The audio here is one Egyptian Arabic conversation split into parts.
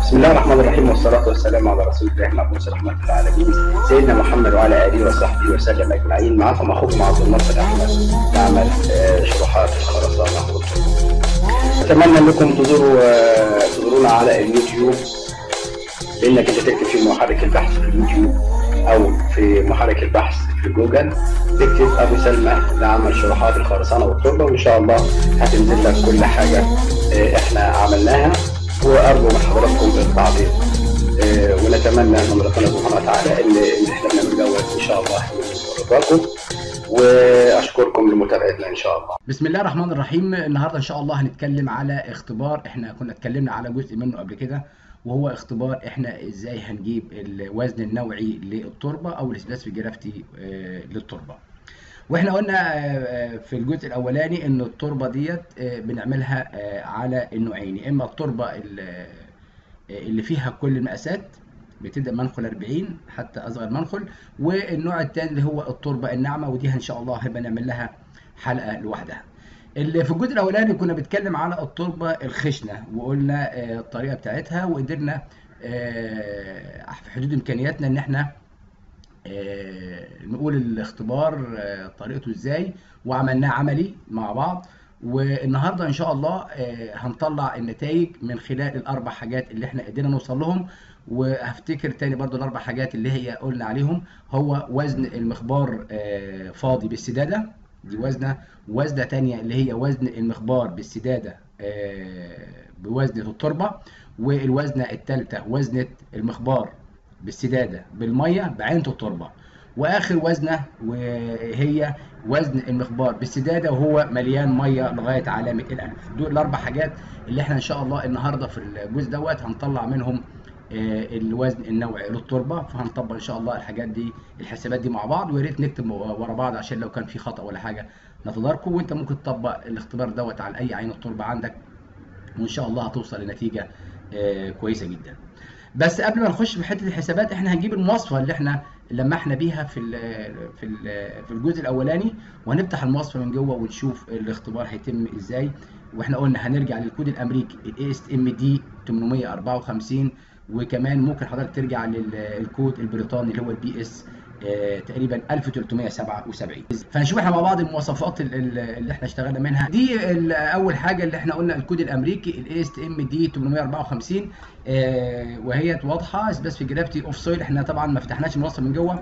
بسم الله الرحمن الرحيم والصلاة والسلام على رسول الله مبعوث رحمة العالمين سيدنا محمد وعلى آله وصحبه وسلم أجمعين معكم أخوكم عبد الناصر أحمد نعمل آه، شروحات الخرسانة والطب. أتمنى أنكم تزوروا آه، تزورونا على اليوتيوب بإنك أنت تكتب في محرك البحث في اليوتيوب أو في محرك البحث في جوجل تكتب أبو سلمى لعمل شروحات الخرسانة والتربة وإن شاء الله هتنزل لك كل حاجة آه، إحنا عملناها وأرجو من حضراتكم التعليق آه، ونتمنى من ربنا سبحانه وتعالى ان اللي احنا بنعمله دوت ان شاء الله يكون رضاكم واشكركم لمتابعتنا ان شاء الله. بسم الله الرحمن الرحيم النهارده ان شاء الله هنتكلم على اختبار احنا كنا اتكلمنا على جزء منه قبل كده وهو اختبار احنا ازاي هنجيب الوزن النوعي للتربه او السبيسيفيك جرافتي آه، للتربه. واحنا قلنا آه، في الجزء الاولاني ان التربه ديت آه، بنعملها آه، على النوعين يا اما التربه ال- اللي فيها كل المقاسات بتبدا منخل 40 حتى اصغر منخل والنوع الثاني اللي هو التربه الناعمه ودي ان شاء الله هيبقى نعمل لها حلقه لوحدها. اللي في الجزء الاولاني كنا بنتكلم على التربه الخشنه وقلنا آه، الطريقه بتاعتها وقدرنا آه، في حدود امكانياتنا ان احنا آه، نقول الاختبار آه، طريقته ازاي وعملناه عملي مع بعض والنهارده ان شاء الله آه، هنطلع النتائج من خلال الاربع حاجات اللي احنا قدرنا نوصل لهم وهفتكر تاني برضو الاربع حاجات اللي هي قلنا عليهم هو وزن المخبار آه، فاضي بالسداده دي وزنه وزنه تانية اللي هي وزن المخبار بالسداده آه، بوزنه التربه والوزنه الثالثه وزنه المخبار بالسداده بالميه بعينه التربه واخر وزنه وهي وزن المخبار بالسداده وهو مليان ميه لغايه علامه الالف دول الاربع حاجات اللي احنا ان شاء الله النهارده في الجزء دوت هنطلع منهم آه، الوزن النوعي للتربه فهنطبق ان شاء الله الحاجات دي الحسابات دي مع بعض ويا ريت نكتب ورا بعض عشان لو كان في خطا ولا حاجه نتداركه وانت ممكن تطبق الاختبار دوت على اي عين التربه عندك وان شاء الله هتوصل لنتيجه آه، كويسه جدا بس قبل ما نخش في حته الحسابات احنا هنجيب المواصفه اللي احنا لمحنا بيها في ال في ال في الجزء الاولاني وهنفتح المواصفه من جوه ونشوف الاختبار هيتم ازاي واحنا قلنا هنرجع للكود الامريكي الاي اس ام دي 854 وكمان ممكن حضرتك ترجع للكود البريطاني اللي هو البي اس آه، تقريبا 1377 فنشوف احنا مع بعض المواصفات ال- ال- اللي احنا اشتغلنا منها دي ال- اول حاجه اللي احنا قلنا الكود الامريكي الاي اس ام دي 854 آه، وهي واضحه سبيسيفيك جرافيتي اوف سويل احنا طبعا ما فتحناش المواصفه من جوه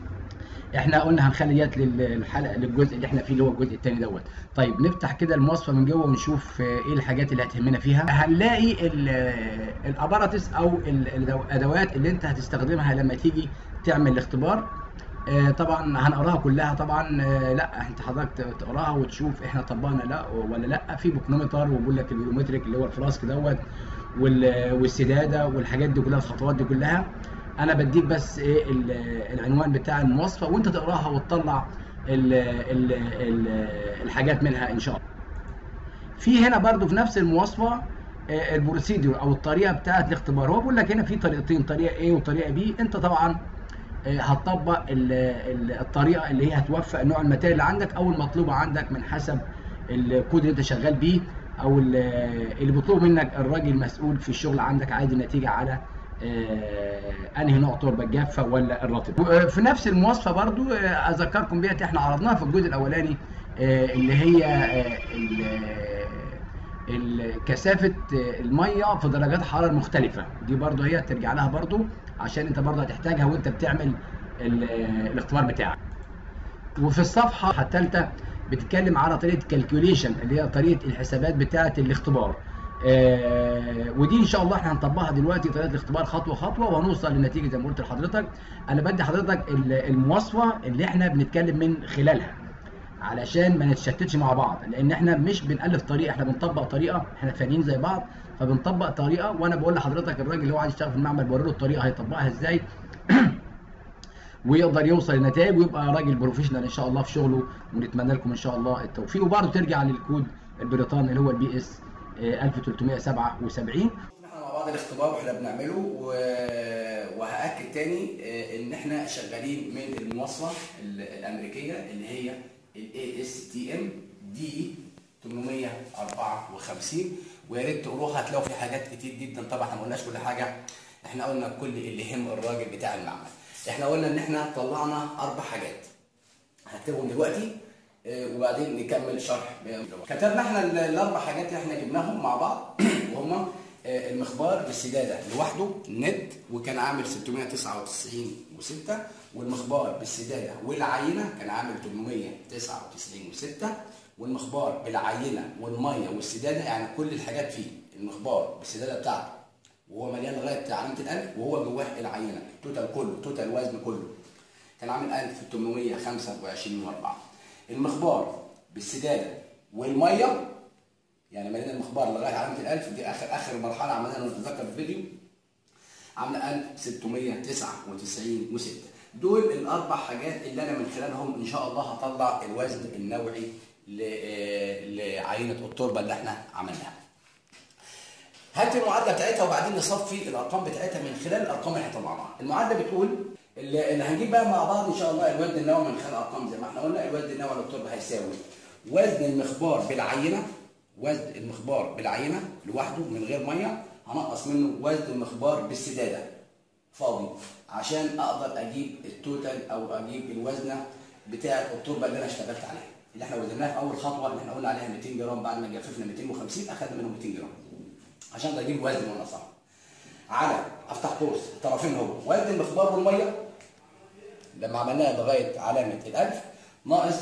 احنا قلنا هنخلي ديت للحلقه للجزء اللي احنا فيه اللي هو الجزء الثاني دوت طيب نفتح كده المواصفه من جوه ونشوف آه، ايه الحاجات اللي هتهمنا فيها هنلاقي ال- آه، الاباراتس او ال- الادوات اللي انت هتستخدمها لما تيجي تعمل الاختبار آه، طبعا هنقراها كلها طبعا آه، لا انت حضرتك تقراها وتشوف احنا طبقنا لا ولا لا في بوكنومتر وبيقول لك البيومتريك اللي هو الفلاسك دوت وال- والسداده والحاجات دي كلها الخطوات دي كلها انا بديك بس ايه ال- العنوان بتاع المواصفه وانت تقراها وتطلع ال ال ال الحاجات منها ان شاء الله في هنا برضو في نفس المواصفه آه، البروسيدور او الطريقه بتاعه الاختبار هو بيقول لك هنا في طريقتين طريقه A وطريقه B انت طبعا آه، هتطبق ال- ال- الطريقه اللي هي هتوفق نوع الماتيريال اللي عندك او المطلوبه عندك من حسب الكود اللي انت شغال بيه او ال- اللي بيطلبه منك الراجل المسؤول في الشغل عندك عادي النتيجه على آه، انهي نوع تربه الجافه ولا الرطب في نفس المواصفه برضو آه، اذكركم بيها احنا عرضناها في الجزء الاولاني آه، اللي هي آه، ال- ال- كثافه الميه في درجات حراره مختلفه دي برضو هي ترجع لها برضو عشان انت برضو هتحتاجها وانت بتعمل ال- الاختبار بتاعك وفي الصفحه الثالثه بتتكلم على طريقه كالكوليشن اللي هي طريقه الحسابات بتاعه الاختبار آه ودي ان شاء الله احنا هنطبقها دلوقتي طريقه الاختبار خطوه خطوه وهنوصل للنتيجه زي ما قلت لحضرتك انا بدي حضرتك ال- المواصفه اللي احنا بنتكلم من خلالها علشان ما نتشتتش مع بعض لان احنا مش بنالف طريقه احنا بنطبق طريقه احنا فنيين زي بعض فبنطبق طريقه وانا بقول لحضرتك الراجل اللي هو عايز يشتغل في المعمل بوري له الطريقه هيطبقها ازاي ويقدر يوصل لنتائج ويبقى راجل بروفيشنال ان شاء الله في شغله ونتمنى لكم ان شاء الله التوفيق وبرضه ترجع للكود البريطاني اللي هو البي اس 1377 احنا مع بعض الاختبار واحنا بنعمله و... وهاكد تاني آه، ان احنا شغالين من المواصفه ال- الامريكيه اللي هي الاي اس تي ام دي 854 ويا ريت تقروها هتلاقوا في حاجات كتير جدا طبعا احنا ما قلناش كل حاجه احنا قلنا كل اللي يهم الراجل بتاع المعمل احنا قلنا ان احنا طلعنا اربع حاجات هكتبهم دلوقتي آه، وبعدين نكمل شرح كتبنا احنا ال- الاربع حاجات اللي احنا جبناهم مع بعض وهما آه، المخبار بالسداده لوحده نت وكان عامل 699 و6 والمخبار بالسداده والعينه كان عامل 899 و6 والمخبار بالعينه والميه والسداده يعني كل الحاجات فيه المخبار بالسداده بتاعته وهو مليان لغايه علامه الالف وهو جواه العينه التوتال كله توتال وزن كله كان عامل 1825 و4 المخبار بالسداده والميه يعني مليان المخبار لغايه علامه الالف دي اخر اخر مرحله عملناها لو تتذكر في الفيديو عامله 1699 و6 دول الاربع حاجات اللي انا من خلالهم ان شاء الله هطلع الوزن النوعي ل- آه، لعينه التربه اللي احنا عملناها. هات المعادله بتاعتها وبعدين نصفي الارقام بتاعتها من خلال الارقام اللي احنا طلعناها. المعادله بتقول اللي اللي هنجيب بقى مع بعض ان شاء الله الوزن النوعي من خلال ارقام زي ما احنا قلنا الوزن النوعي للتربه هيساوي وزن المخبار بالعينه وزن المخبار بالعينه لوحده من غير ميه هنقص منه وزن المخبار بالسداده فاضي عشان اقدر اجيب التوتال او اجيب الوزنه بتاعه التربه اللي انا اشتغلت عليها اللي احنا وزناها في اول خطوه اللي احنا قلنا عليها 200 جرام بعد ما جففنا 250 اخذنا منهم 200 جرام عشان اجيب وزن ونقصها على افتح قوس الطرفين هو وزن المخبار والميه لما عملناها لغايه علامه الالف ناقص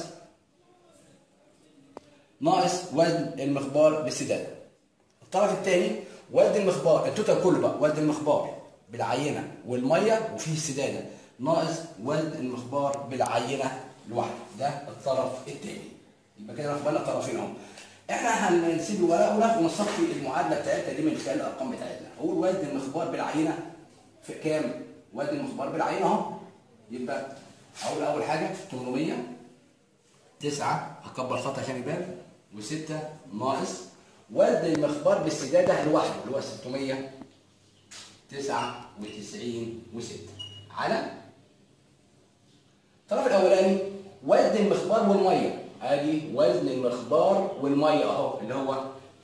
ناقص وزن المخبار بالسداده الطرف الثاني وزن المخبار التوتال كله بقى وزن المخبار بالعينه والميه وفيه السداده ناقص وزن المخبار بالعينه لوحده ده الطرف الثاني يبقى كده ناخد بالنا الطرفين اهو احنا هنسيب الورقه وناخد ونصفي المعادله بتاعتنا دي من خلال الارقام بتاعتنا اقول وزن المخبار بالعينه في كام وزن المخبار بالعينه اهو يبقى اقول اول حاجه 800 تسعة هكبر خط عشان يبان وستة ناقص وزن المخبار بالسدادة لوحده اللي هو 699 وستة على الطرف الأولاني وزن المخبار والمية ادي وزن المخبار والمية اهو اللي هو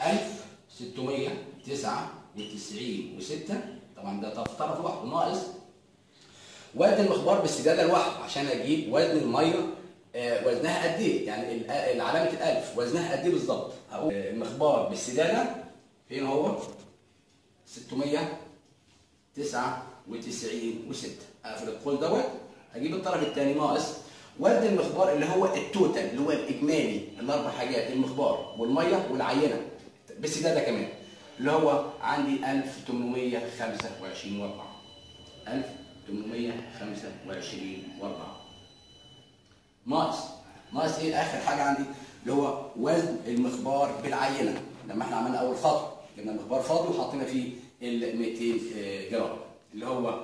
1699 وستة طبعا ده طرف طرف لوحده ناقص وزن المخبار بالسداده لوحده عشان اجيب وزن الميه آه، وزنها قد ايه يعني ال- آه، علامه الالف وزنها قد ايه بالظبط هقول آه، المخبار بالسداده فين هو 699 و6 اقفل القول دوت اجيب الطرف الثاني ناقص وزن المخبار اللي هو التوتال اللي هو الاجمالي الاربع حاجات المخبار والميه والعينه بالسداده كمان اللي هو عندي 1825 و4 1825 و4 ناقص ناقص ايه اخر حاجه عندي اللي هو وزن المخبار بالعينه لما احنا عملنا اول خطوه جبنا المخبار فاضي وحطينا فيه ال 200 آه، جرام اللي هو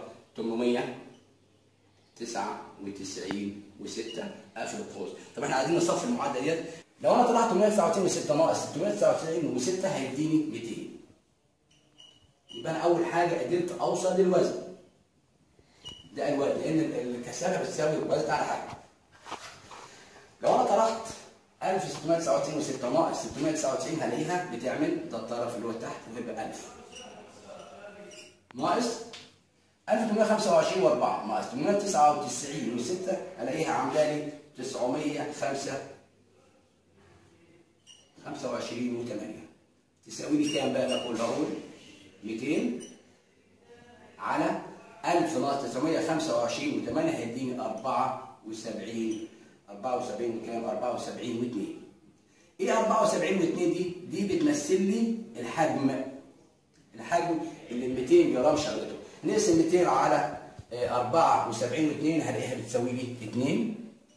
899 و6 قافل القوس طب احنا عايزين نصفي المعادله ديت لو انا طلعت 899 و6 ناقص 699 و6 هيديني 200 يبقى انا اول حاجه قدرت اوصل للوزن ده الوزن لان ال- الكثافه بتساوي الوزن على حاجه لو انا طرحت 1699 و6 ناقص 699 هلاقيها بتعمل ده الطرف اللي هو تحت ويبقى 1000 ناقص 1825 و4 ناقص 899 و6 الاقيها عامله لي 905 25 و8 تساوي لي كام بقى ده كله اقول 200 على 1000 ناقص 925 و8 هيديني 74 74 وكام 74 و2 ايه 74 و2 دي دي بتمثل لي الحجم الحجم اللي ال 200 جرام شغلته نقسم 200 على آه، 74 و2 هلاقيها بتساوي لي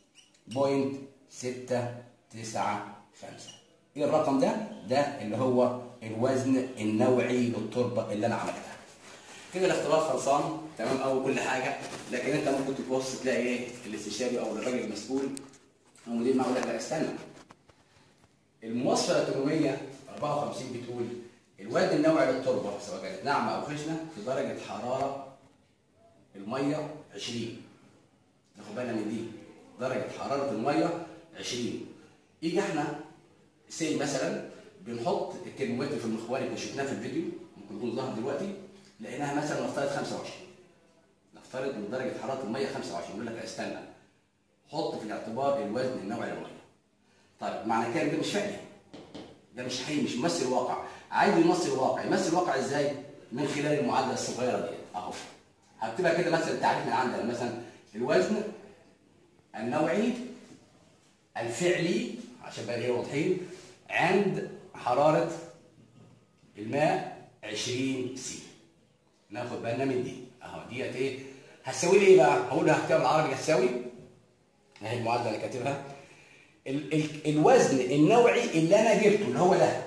2.695 ايه الرقم ده ده اللي هو الوزن النوعي للتربه اللي انا عملتها كده الاختبار خلصان تمام او كل حاجه لكن انت ممكن تبص تلاقي ايه الاستشاري او الراجل المسؤول او مدير المعمل يقول لك لا استنى المواصفه 854 بتقول الوزن النوعي للتربه سواء كانت ناعمه او خشنه في درجه حراره الميه 20 ناخد بالنا من دي درجه حراره الميه 20 يجي احنا سي مثلا بنحط الترمومتر في المخواري اللي شفناه في الفيديو ممكن يكون ظهر دلوقتي لقيناها مثلا نفترض 25 نفترض ان درجه حراره الميه 25 يقول لك استنى حط في الاعتبار الوزن النوعي للميه طيب معنى كده ده مش فعلي ده مش حقيقي مش ممثل واقع عايز يمثل واقع يمثل واقع ازاي من خلال المعادله الصغيره دي اهو هكتبها كده مثلا التعريف من عندنا مثلا الوزن النوعي الفعلي عشان بقى ايه واضحين عند حراره الماء 20 سي ناخد بالنا من دي اهو ديت ايه هتساوي لي ايه بقى هقول هكتبها بالعربي هتساوي اهي المعادله اللي كاتبها ال ال الوزن النوعي اللي انا جبته اللي هو ده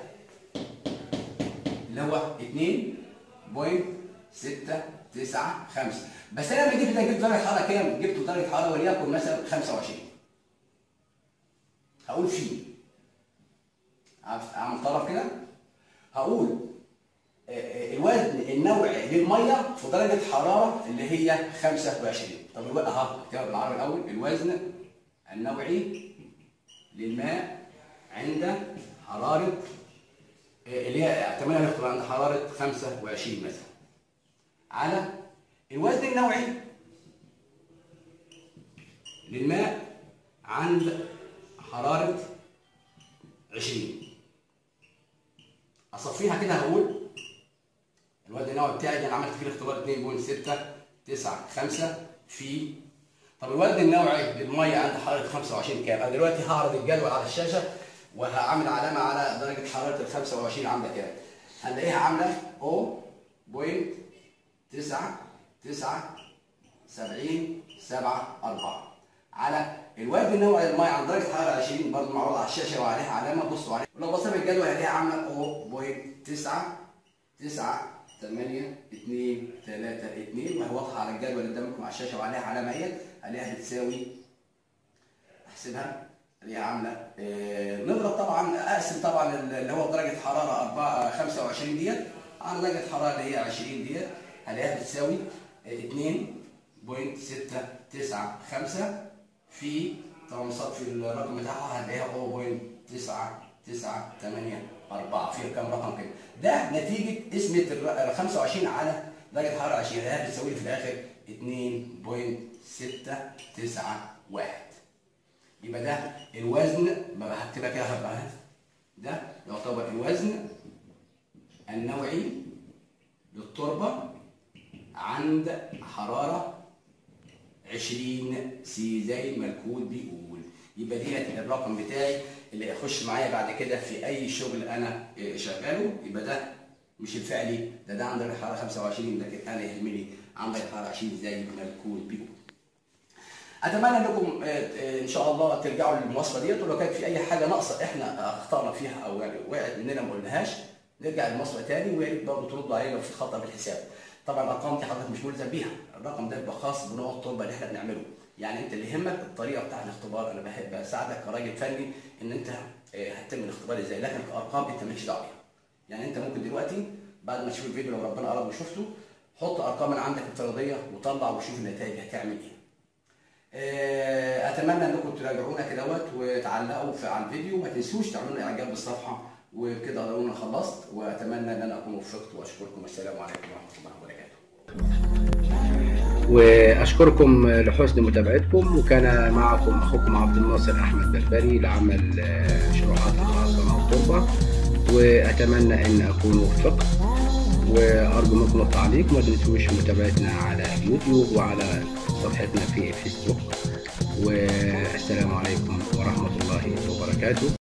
اللي هو 2.695 بس انا لما جبت ده جبت درجه حراره كام؟ جبت درجه حراره وليكن مثلا 25 هقول فيه اعمل طرف كده هقول الوزن النوعي للميه في درجه حراره اللي هي 25 طب الوقت اهو اكتبها بالعربي الاول الوزن النوعي للماء عند حراره اللي هي احتمال نكتب عند حراره 25 مثلا على الوزن النوعي للماء عند حراره 20 اصفيها كده هقول الوزن النوعي بتاعي انا عملت فيه الاختبار 2.695 في طب الوزن النوعي للميه عند حراره 25 كام؟ انا دلوقتي هعرض الجدول على الشاشه وهعمل علامه على درجه حراره ال 25 عامله كام؟ هنلاقيها عامله 0.9974 على الوزن النوعي للميه عند درجه حراره 20 برضه معروض على الشاشه وعليها علامه بصوا عليها ولو بصينا في الجدول هنلاقيها عامله 0.9 8 2 3 2 وهي واضحه على الجدول اللي قدامكم على الشاشه وعليها علامه اهي عليها بتساوي احسبها اللي هي عامله آه نضرب طبعا اقسم طبعا اللي هو درجه حراره 4 25 ديت على درجه حراره اللي هي 20 ديت هلاقيها بتساوي 2.695 في طبعا صرف الرقم بتاعها هتلاقيها 0.9984 في كام رقم كده ده نتيجه قسمه ال 25 على درجه حراره 20 هي بتساوي لي في الاخر 2.691 يبقى ده الوزن بقى هكتبها كده هبقى ده يعتبر الوزن النوعي للتربه عند حراره 20 سي زي ما الكود بيقول يبقى دي الرقم بتاعي اللي يخش معايا بعد كده في اي شغل انا شغاله يبقى ده مش الفعلي ده ده عند الحراره 25 لكن انا يهمني عند الحراره 20 زي ما الكود بيقول اتمنى انكم ان شاء الله ترجعوا للمواصفه ديت ولو كانت في اي حاجه ناقصه احنا اخطانا فيها او يعني وقعت مننا ما قلناهاش نرجع للمواصفه تاني ويا ريت برضه تردوا علينا لو في خطا في الحساب طبعا الارقام دي حضرتك مش ملزم بيها الرقم ده بيبقى خاص بنوع التربه اللي احنا بنعمله يعني انت اللي يهمك الطريقه بتاع الاختبار انا بحب اساعدك كراجل فني ان انت هتتم الاختبار ازاي لكن الارقام انت مالكش دعوه بيها يعني انت ممكن دلوقتي بعد ما تشوف الفيديو لو ربنا اراد وشفته حط ارقام من عندك افتراضيه وطلع وشوف النتائج هتعمل ايه اتمنى انكم تراجعونا كدهوت وتعلقوا في على الفيديو وما تنسوش تعملوا لنا اعجاب بالصفحه وكده قالوا انا خلصت واتمنى ان انا اكون وفقت واشكركم والسلام عليكم ورحمه الله وبركاته واشكركم لحسن متابعتكم وكان معكم اخوكم عبد الناصر احمد بربري لعمل شروحات الخرسانه والتربه واتمنى ان اكون وفقت وارجو منكم التعليق وما تنسوش متابعتنا على اليوتيوب وعلى صفحتنا في الفيسبوك والسلام عليكم ورحمه الله وبركاته